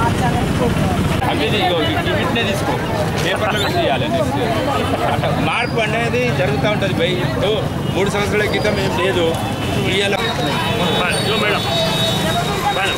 మార్చాలని కోరుకుంటున్నాను అవి ఇదిగో ఈ వీటినే తీసుకో పేపర్లో పెట్టి చేయాలి నెక్స్ట్ అట్లా మార్పు అనేది జరుగుతూ ఉంటుంది బై ఇప్పుడు మూడు సంవత్సరాల క్రితం ఏం లేదు ఇవాళ మేడం మేడం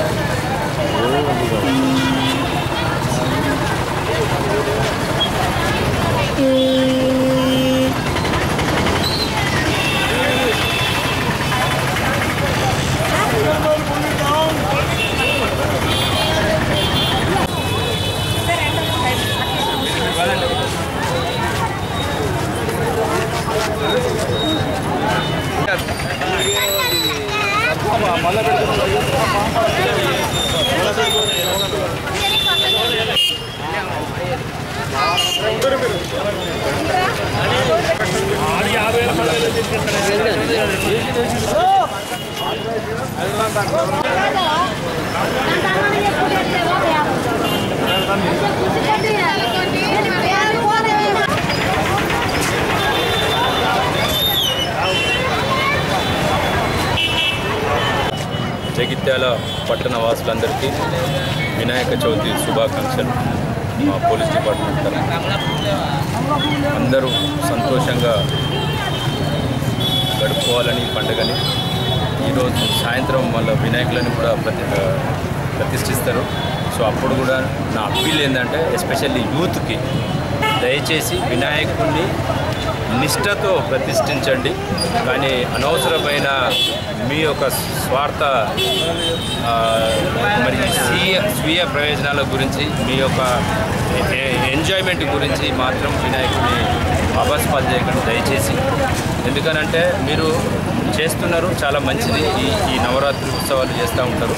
జగిత్యాల పట్టణ వాసులందరికీ వినాయక చవితి శుభాకాంక్షలు మా పోలీస్ డిపార్ట్మెంట్ తరఫున అందరూ సంతోషంగా గడుపుకోవాలని ఈ పండుగని ఈరోజు సాయంత్రం మళ్ళీ వినాయకులను కూడా ప్రతి ప్రతిష్ఠిస్తారు సో అప్పుడు కూడా నా అప్పీల్ ఏంటంటే ఎస్పెషల్లీ యూత్కి దయచేసి వినాయకుడిని నిష్ఠతో ప్రతిష్ఠించండి కానీ అనవసరమైన మీ యొక్క స్వార్థ ఆ, మరి స్వీయ స్వీయ ప్రయోజనాల గురించి మీ యొక్క ఎ- ఎంజాయ్మెంట్ గురించి మాత్రం వినాయకుడిని అభస్పాలు చేయకండి దయచేసి ఎందుకనంటే మీరు చేస్తున్నారు చాలా మంచిది ఈ ఈ నవరాత్రి ఉత్సవాలు చేస్తూ ఉంటారు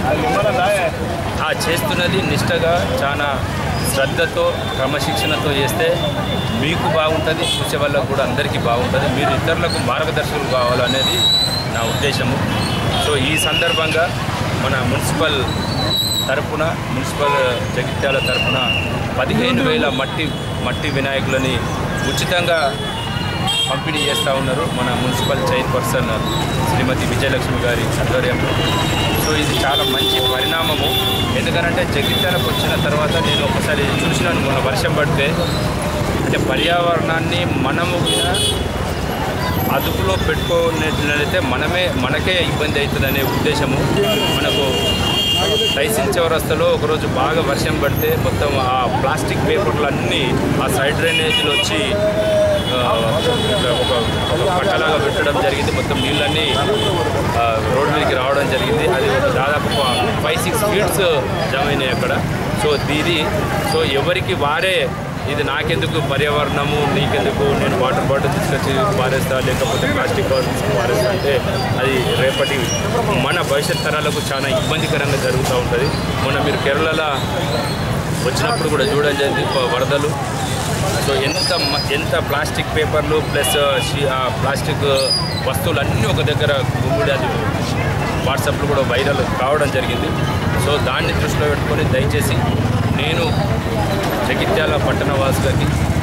ఆ చేస్తున్నది నిష్టగా చాలా శ్రద్ధతో క్రమశిక్షణతో చేస్తే మీకు బాగుంటుంది చూసే వాళ్ళకు కూడా అందరికీ బాగుంటుంది మీరు ఇతరులకు మార్గదర్శకులు కావాలనేది నా ఉద్దేశము సో ఈ సందర్భంగా మన మున్సిపల్ తరపున మున్సిపల్ జగిత్యాల తరపున పదిహేను వేల మట్టి మట్టి వినాయకులని ఉచితంగా పంపిణీ చేస్తూ ఉన్నారు మన మున్సిపల్ చైర్పర్సన్ శ్రీమతి విజయలక్ష్మి గారి ఆధ్వర్యంలో సో ఇది చాలా మంచి పరిణామము ఎందుకనంటే జగిత్యాలకు వచ్చిన తర్వాత నేను ఒకసారి చూసినాను మొన్న వర్షం పడితే అంటే పర్యావరణాన్ని మనము కూడా అదుపులో పెట్టుకున్నట్లయితే మనమే మనకే ఇబ్బంది అవుతుందనే ఉద్దేశము మనకు టైసిన్ చౌరస్తాలో ఒకరోజు బాగా వర్షం పడితే మొత్తం ఆ ప్లాస్టిక్ పేపర్లు అన్నీ ఆ సైడ్ డ్రైనేజీలో వచ్చి ఆ, ఒక ఒక పట్టలాగా పెట్టడం జరిగింది మొత్తం నీళ్ళన్నీ ఆ, రోడ్ మీదకి రావడం జరిగింది అది ఒక దాదాపు ఫైవ్ సిక్స్ ఫీట్స్ జమ అయినాయి అక్కడ సో దీది సో ఎవరికి వారే ఇది నాకెందుకు పర్యావరణము నీకెందుకు నేను వాటర్ బాటిల్ తీసుకొచ్చి పారేస్తా లేకపోతే ప్లాస్టిక్ బాటిల్ తీసుకొని పారేస్తా అంటే అది రేపటి మన భవిష్యత్ తరాలకు చాలా ఇబ్బందికరంగా జరుగుతూ ఉంటుంది మొన్న మీరు కేరళలో వచ్చినప్పుడు కూడా చూడడం జరిగింది ప- వరదలు సో ఎంత మ- ఎంత ప్లాస్టిక్ పేపర్లు ప్లస్ షీ- ఆ ప్లాస్టిక్ వస్తువులు అన్నీ ఒక దగ్గర గుమ్మిడి అది వాట్సాప్లో కూడా వైరల్ కావడం జరిగింది సో దాన్ని దృష్టిలో పెట్టుకొని దయచేసి నేను జగిత్యాల పట్టణ వాసులకి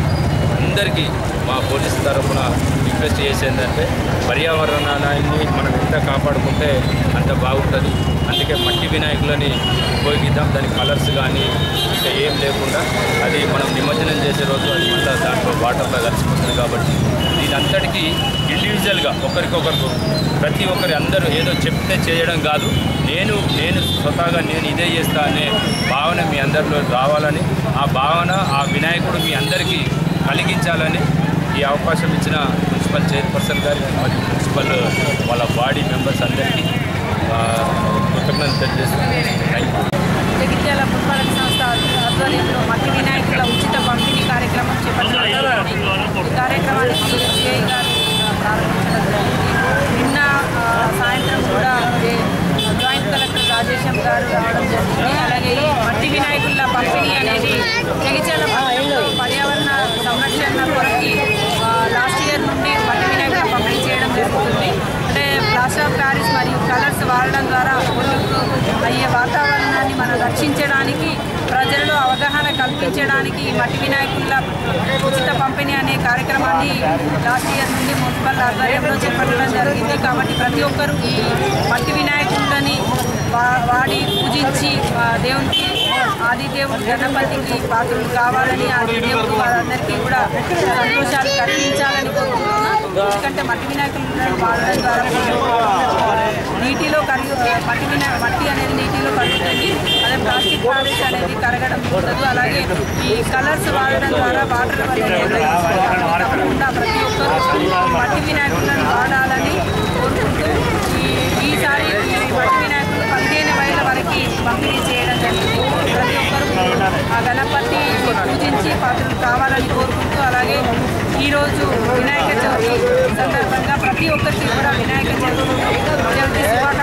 అందరికీ మా పోలీసు తరఫున రిక్వెస్ట్ చేసేందంటే పర్యావరణాన్ని మనం ఎంత కాపాడుకుంటే అంత బాగుంటుంది అందుకే మట్టి వినాయకులని ఉపయోగిద్దాం దాని కలర్స్ కానీ ఇంకా ఏం లేకుండా అది మనం నిమజ్జనం చేసే రోజు అది మళ్ళీ దాంట్లో వాటర్లో కలిసిపోతుంది కాబట్టి దీనంతటికీ ఇండివిజువల్గా ఒకరికొకరికి ప్రతి ఒక్కరి అందరూ ఏదో చెప్తే చేయడం కాదు నేను నేను స్వతహాగా నేను ఇదే చేస్తా అనే భావన మీ అందరిలో రావాలని ఆ భావన ఆ వినాయకుడు మీ అందరికీ కలిగించాలని ఈ అవకాశం ఇచ్చిన మున్సిపల్ చైర్పర్సన్ గారికి మరియు మున్సిపల్ వాళ్ళ బాడీ మెంబర్స్ అందరికీ ఆ, కృతజ్ఞతలు తెలియజేస్తున్నాను థ్యాంక్ యూ జగిత్యాల పురపాలక సంస్థ ఆధ్వర్యంలో మట్టి వినాయకుల ఉచిత పంపిణీ కార్యక్రమం చేపట్టడం జరిగింది. ఈ కార్యక్రమాన్ని సిఐ గారు ఆ, ప్రారంభించడం జరిగింది నిన్న ఆ, సాయంత్రం కూడా ఏ, జాయింట్ కలెక్టర్ రాజేశం గారు రావడం జరిగింది అలాగే ఈ మట్టి వినాయకుల పంపిణీ అనేది జగిత్యాల పట్టణంలో పర్యావరణ సంరక్షణ కొరకి ఆ, లాస్ట్ ఇయర్ నుండి మట్టి వినాయకుల పంపిణీ చేయడం జరుగుతుంది అంటే ప్లాస్టర్ ఆఫ్ ప్యారిస్ మరియు కలర్స్ వాడడం ద్వారా పొల్యూట్ అయ్యే వాతావరణాన్ని మనం రక్షించడానికి ప్రజలలో అవగాహన కల్పించడానికి ఈ మట్టి వినాయకుల ఉచిత పంపిణీ అనే కార్యక్రమాన్ని లాస్ట్ ఇయర్ నుండి మున్సిపల్ ఆధ్వర్యంలో చేపట్టడం జరిగింది కాబట్టి ప్రతి ఒక్కరూ ఈ మట్టి వినాయకులని వా- వాడి పూజించి ఆ దేవునికి ఆదిదేవుడు గణపతికి పాత్రలు కావాలని ఆదిదేవుడు వారందరికీ కూడా సంతోషాలు కలిగించాలని కోరుకుంటున్నాం ఎందుకంటే మట్టి వినాయకులు వాడడం ద్వారా నీటిలో కరిగి మట్టి వినా మట్టి అనేది నీటిలో కరుగుతుంది అదే ప్లాస్టిక్ పాలిష్ అనేది కరగడం ఉండదు అలాగే ఈ కలర్స్ వాడడం ద్వారా వాటర్ అనేది తప్పకుండా ప్రతి ఒక్కరూ మట్టి వినాయకులను వాడాలని కోరుకుంటూ ఈ ఈసారి ఈ మట్టి వినాయకులు పదిహేను వేల వరకు పంపిణీ చేయడం జరిగింది ప్రతి ఒక్కరూ ఆ గణపతి పూజించి పాత్రలు కావాలని కోరుకుంటూ అలాగే ఈరోజు వినాయక చవితి సందర్భంగా ప్రతి ఒక్కరికి కూడా వినాయక చవితి చవితి శుభాకాంక్షలు